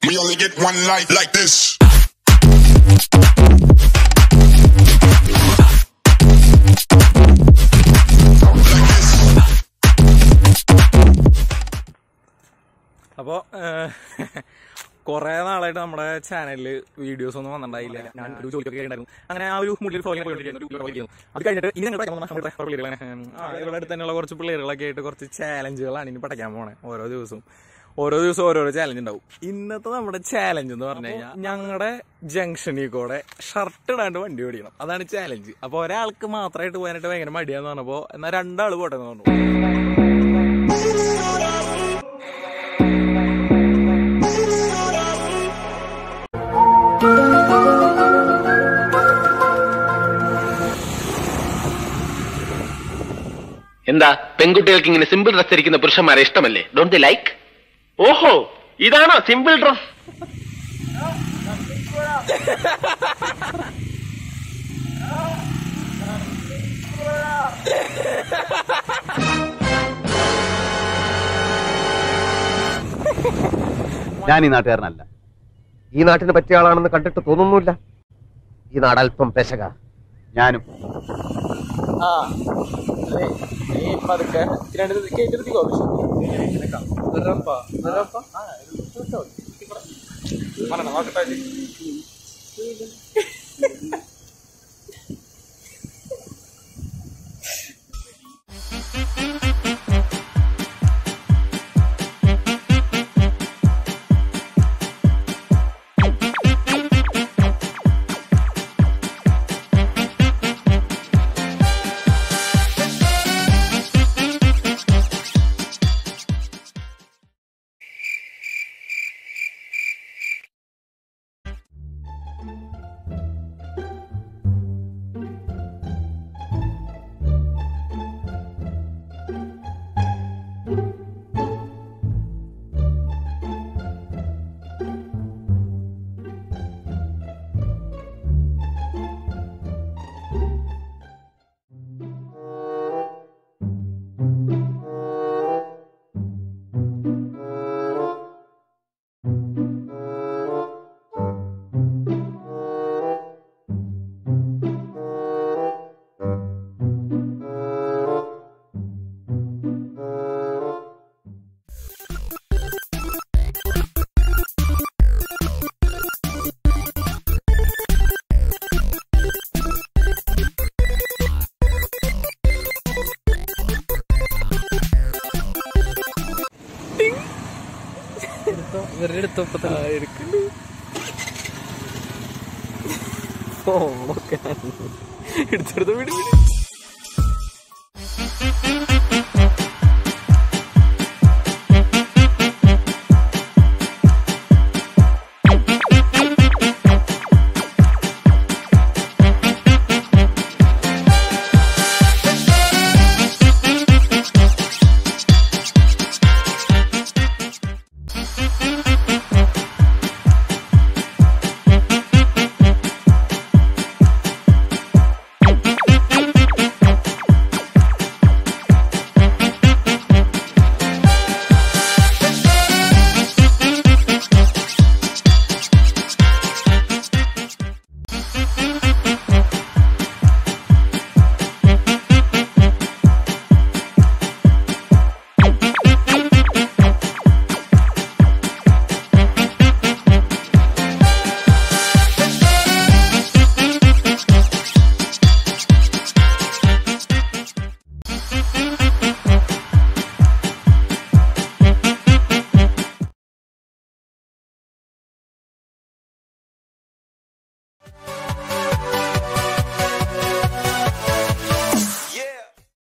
We only get one life like this. Like this. അപ്പോൾ കുറേ നാളായിട്ട് നമ്മുടെ ചാനലിൽ വീഡിയോസ് ഒന്നും വന്നിട്ടുണ്ടായില്ല ഞാൻ ഒരു ജോലിയൊക്കെ ഉണ്ടായിരുന്നു അങ്ങനെ ആ ഒരു മുള്ളിൽ ഫോളോ പോയിക്കൊണ്ടിരിക്കുന്നു അത് കഴിഞ്ഞിട്ട് ഇനി ഞങ്ങൾ പഠിക്കാൻ പോകുന്ന നമ്മുടെ പിള്ളേരുകളെ ഇവിടെ അടുത്ത് തന്നെയുള്ള കുറച്ച് പിള്ളേരുകളൊക്കെ ആയിട്ട് കുറച്ച് ചാലഞ്ചുകളാണ് ഇനി പഠിക്കാൻ പോണേ ഓരോ ദിവസവും ഓരോ ദിവസവും ഓരോരോ ചാലഞ്ച് ഉണ്ടാവും ഇന്നത്തെ നമ്മുടെ ചാലഞ്ച് എന്ന് പറഞ്ഞു കഴിഞ്ഞാൽ ഞങ്ങളുടെ ജംഗ്ഷനിൽ കൂടെ ഷർട്ട് ഇടാണ്ട് വണ്ടി ഓടിക്കണം അതാണ് ചാലഞ്ച് അപ്പോൾ ഒരാൾക്ക് മാത്രമായിട്ട് പോകാനായിട്ട് ഭയങ്കര മടിയാന്ന് പറഞ്ഞപ്പോൾ എന്നാൽ രണ്ടാൾ പോട്ടെ എന്ന് പറഞ്ഞു എന്താ പെൺകുട്ടികൾക്ക് ഇങ്ങനെ സിമ്പിൾ ഡ്രസ് ധരിക്കുന്ന പുരുഷന്മാരെ ഇഷ്ടമല്ലേ ഡോണ്ട് ദി ലൈക്ക് ഓഹോ ഇതാണോ സിമ്പിൾ ഡ്രസ് ഞാൻ ഈ നാട്ടുകാരനല്ല ഈ നാട്ടിന് പറ്റിയ ആളാണെന്ന് കണ്ടിട്ട് തോന്നുന്നില്ല ഈ നാട് അല്പം പെശക ഞാനും ആ അതെ നീ പതുക്കെ രണ്ട് കേട്ട് നിർത്തിക്കോ നിറപ്പ നിറപ്പ ആ പറഞ്ഞോ നോക്കട്ടെ ഇവരുടെ അടുത്ത് എടുക്കുന്നു ഓ എടുത്തെടുത്ത് വിട് വിട്